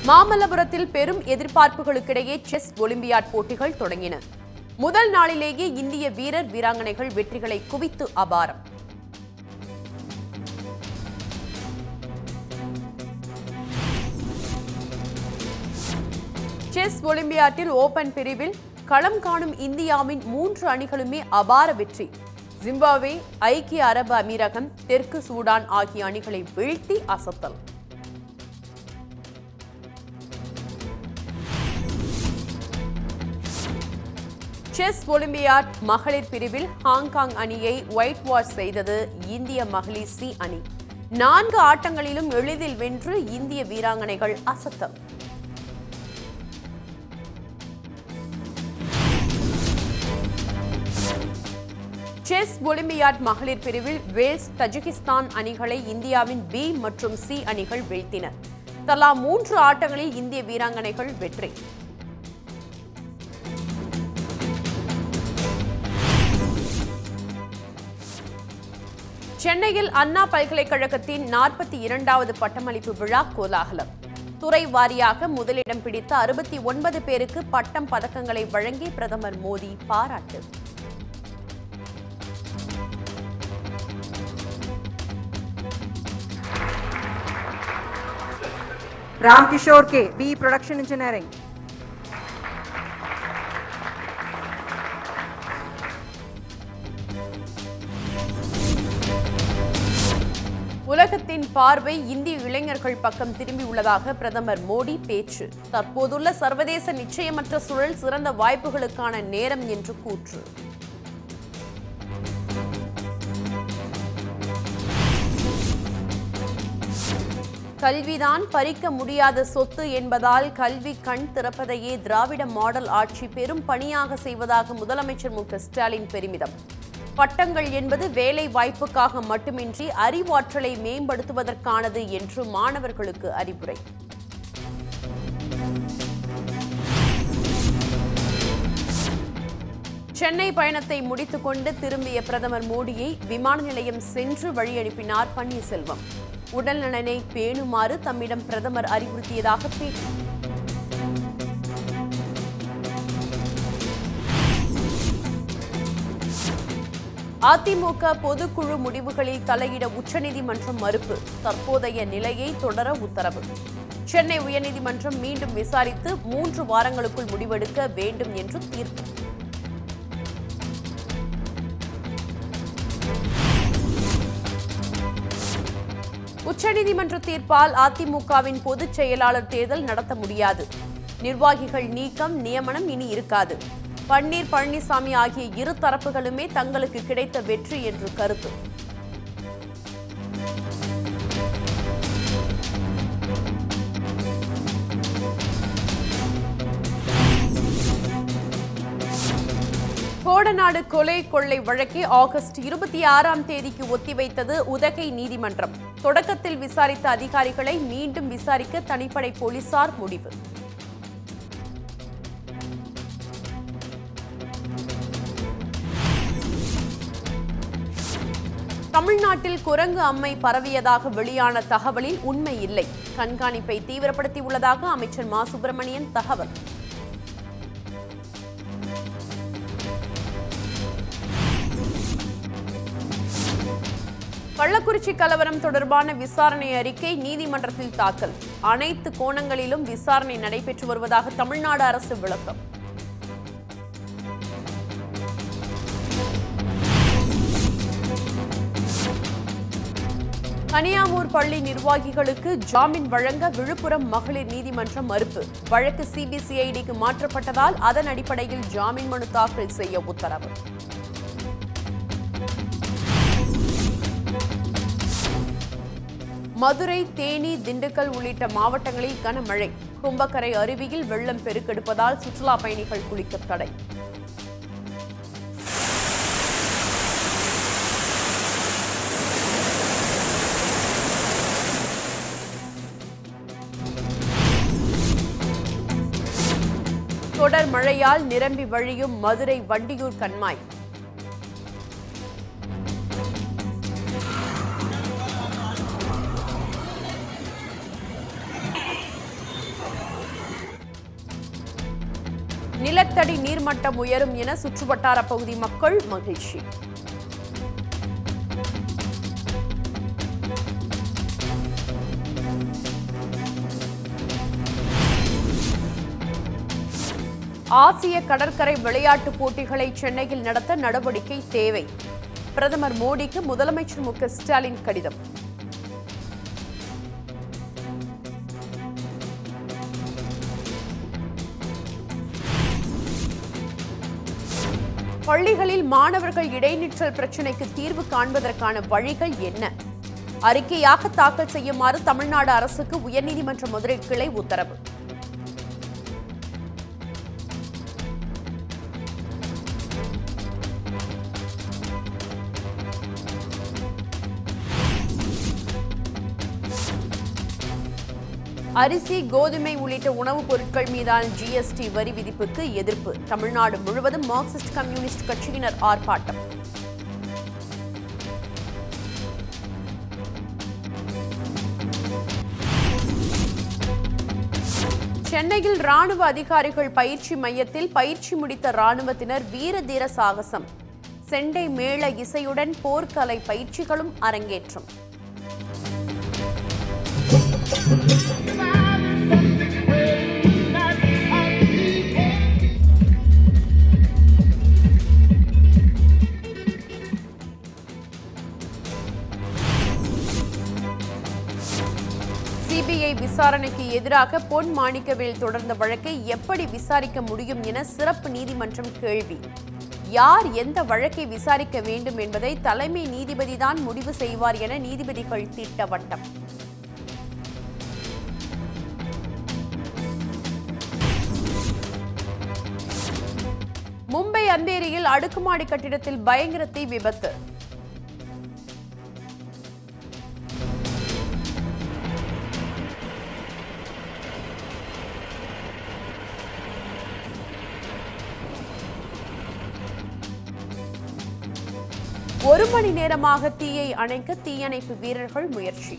மாமல்லபுரத்தில் பெரும் எதிர்பார்ப்புகளுக்கிடையே chess olympiad போட்டிகள் தொடங்கின முதல் நாளிலேயே இந்திய வீரர் வீராங்கனைகள் வெற்றிகளை குவித்து அபாரம் செஸ் ஒலிம்பியாட்டில் ஓபன் பிரிவில் களம் காணும் இந்தியாவின் மூன்று அணிகளுமே அபார வெற்றி ஜிம்பாப்வே ஐக்கிய அரபு அமீரகம் தெற்கு சூடான் ஆகிய அணிகளை வீழ்த்தி அசத்தல் செஸ் ஒலிம்பியாட் மகளிர் பிரிவில் ஹாங்காங் அணியை ஒயிட் வாஷ் செய்தது இந்திய மகளிர் சி அணி நான்கு ஆட்டங்களிலும் எளிதில் வென்று இந்திய வீராங்கனைகள் அசத்தல் செஸ் ஒலிம்பியாட் மகளிர் பிரிவில் வேல்ஸ் தஜிகிஸ்தான் அணிகளை இந்தியாவின் பி மற்றும் சி அணிகள் வீழ்த்தின தலா மூன்று ஆட்டங்களில் இந்திய வீராங்கனைகள் வெற்றி சென்னையில் அண்ணா பல்கலைக்கழகத்தின் நாற்பத்தி இரண்டாவது பட்டமளிப்பு விழா கோலாகலம் துறை வாரியாக முதலிடம் பிடித்த அறுபத்தி ஒன்பது பேருக்கு பட்டம் பதக்கங்களை வழங்கி பிரதமர் மோடி பாராட்டு रामकिशोर के बी प्रोडक्शन इंजीनियरिंग உலகத்தின் பார்வை இந்திய இளைஞர்கள் பக்கம் திரும்பியுள்ளதாக பிரதமர் மோடி பேச்சு தற்போதுள்ள சர்வதேச நிச்சயமற்ற சூழல் சிறந்த வாய்ப்புகளுக்கான நேரம் என்று கூற்று கல்விதான் பறிக்க முடியாத சொத்து என்பதால் கல்வி கண் திறப்பதையே திராவிட மாடல் ஆட்சி பெரும் பணியாக செய்வதாக முதலமைச்சர் மு க ஸ்டாலின் பெருமிதம் பட்டங்கள் என்பது வேலை வாய்ப்புக்காக மட்டுமின்றி அறிவாற்றலை மேம்படுத்துவதற்கானது என்று மாணவர்களுக்கு அறிவுரை சென்னை பயணத்தை முடித்துக்கொண்டு திரும்பிய பிரதமர் மோடியை விமான நிலையம் சென்று வழி அனுப்பினார் பன்னீர்செல்வம் உடல்நலனை பேணுமாறு தம்மிடம் பிரதமர் அறிவுறுத்தியதாக பேட்டி அதிமுக பொதுக்குழு முடிவுகளில் தலையிட உச்சநீதிமன்றம் மறுப்பு தற்போதைய நிலையை தொடர உத்தரவு சென்னை உயர்நீதிமன்றம் மீண்டும் விசாரித்து மூன்று வாரங்களுக்குள் முடிவெடுக்க வேண்டும் என்று தீர்ப்பு உச்சநீதிமன்ற தீர்ப்பால் அதிமுகவின் பொதுச் செயலாளர் தேர்தல் நடத்த முடியாது நிர்வாகிகள் நீக்கம் நியமனம் இனி இருக்காது பன்னீர் பழனிசாமி ஆகிய இரு தரப்புகளுமே தங்களுக்கு கிடைத்த வெற்றி என்று கருத்து கோடநாடு கொலை கொள்ளை வழக்கை ஆகஸ்ட் இருபத்தி ஆறாம் தேதிக்கு ஒத்திவைத்தது உதகை நீதிமன்றம் தொடக்கத்தில் விசாரித்த அதிகாரிகளை மீண்டும் விசாரிக்க தனிப்படை போலீசார் முடிவு தமிழ்நாட்டில் குரங்கு அம்மை பரவியதாக வெளியான தகவலில் உண்மை இல்லை கண்காணிப்பை தீவிரப்படுத்தியுள்ளதாக அமைச்சர் மா சுப்பிரமணியன் தகவல் கள்ளக்குறிச்சி கலவரம் தொடர்பான விசாரணை அறிக்கை நீதிமன்றத்தில் தாக்கல் அனைத்து கோணங்களிலும் விசாரணை நடைபெற்று வருவதாக தமிழ்நாடு அரசு விளக்கம் கனியாமூர் பள்ளி நிர்வாகிகளுக்கு ஜாமீன் வழங்க விழுப்புரம் மகளிர் நீதிமன்றம் மறுப்பு வழக்கு சிபிசிஐடிக்கு மாற்றப்பட்டதால் அதன் அடிப்படையில் ஜாமீன் மனு தாக்கல் செய்ய உத்தரவு மதுரை தேனி திண்டுக்கல் உள்ளிட்ட மாவட்டங்களில் கனமழை கும்பக்கரை அருவியில் வெள்ளம் பெருக்கெடுப்பதால் சுற்றுலா பயணிகள் குளிக்க தடை தொடர் மழையால் நிரம்பி வழியும் மதுரை வண்டியூர் கண்மாய் நிலத்தடி நீர்மட்டம் உயரும் என சுற்றுவட்டார பகுதி மக்கள் மகிழ்ச்சி ஆசிய கடற்கரை விளையாட்டுப் போட்டிகளை சென்னையில் நடத்த நடவடிக்கை தேவை பிரதமர் மோடிக்கு முதலமைச்சர் மு க ஸ்டாலின் கடிதம் பள்ளிகளில் மாணவர்கள் இடைநிற்றல் பிரச்சினைக்கு தீர்வு காண்பதற்கான வழிகள் என்ன அறிக்கையாக தாக்கல் செய்யுமாறு தமிழ்நாடு அரசுக்கு உயர்நீதிமன்ற மதுரை கிளை உத்தரவு அரிசி கோதுமை உள்ளிட்ட உணவுப் பொருட்கள் மீதான ஜிஎஸ்டி வரி விதிப்புக்கு எதிர்ப்பு தமிழ்நாடு முழுவதும் மார்க்சிஸ்ட் கம்யூனிஸ்ட் கட்சியினர் ஆர்ப்பாட்டம் சென்னையில் ராணுவ அதிகாரிகள் பயிற்சி மையத்தில் பயிற்சி முடித்த ராணுவத்தினர் வீர தீர சாகசம் செண்டை மேள இசையுடன் போர்க்கலை பயிற்சிகளும் அரங்கேற்றம் சிபிஐ விசாரணைக்கு எதிராக பொன் மாணிக்கவேல் தொடர்ந்த வழக்கை எப்படி விசாரிக்க முடியும் என சிறப்பு நீதிமன்றம் கேள்வி யார் எந்த வழக்கை விசாரிக்க வேண்டும் என்பதை தலைமை நீதிபதிதான் முடிவு செய்வார் என நீதிபதிகள் திட்டவட்டம் மும்பை அந்தேரியில் அடுக்குமாடி கட்டிடத்தில் பயங்கர தீ விபத்து ஒரு மணி நேரமாக தீயை அணைக்க தீயணைப்பு வீரர்கள் முயற்சி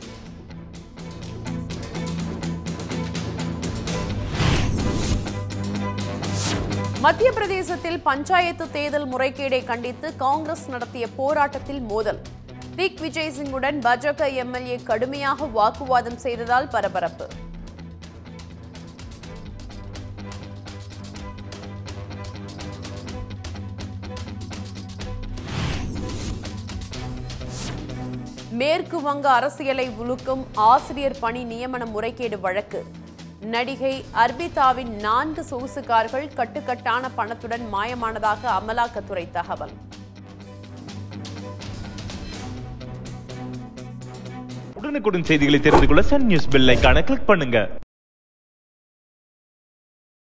மத்திய பிரதேசத்தில் பஞ்சாயத்து தேர்தல் முறைகேடை கண்டித்து காங்கிரஸ் நடத்திய போராட்டத்தில் மோதல் திக் விஜய் சிங்குடன் பாஜக எம்எல்ஏ கடுமையாக வாக்குவாதம் செய்ததால் பரபரப்பு மேற்கு வங்க அரசியலை உலுக்கும் ஆசிரியர் பணி நியமன முறைகேடு வழக்கு நடிகை அர்பிதாவின் நான்கு சொகுசுகார்கள் கட்டுக்கட்டான பணத்துடன் மாயமானதாக அமலாக்கத்துறை தகவல் உடனுக்குடன் செய்திகளை தெரிந்து கொள்ள சன் நியூஸ் பெல் ஐகானை கிளிக் பண்ணுங்க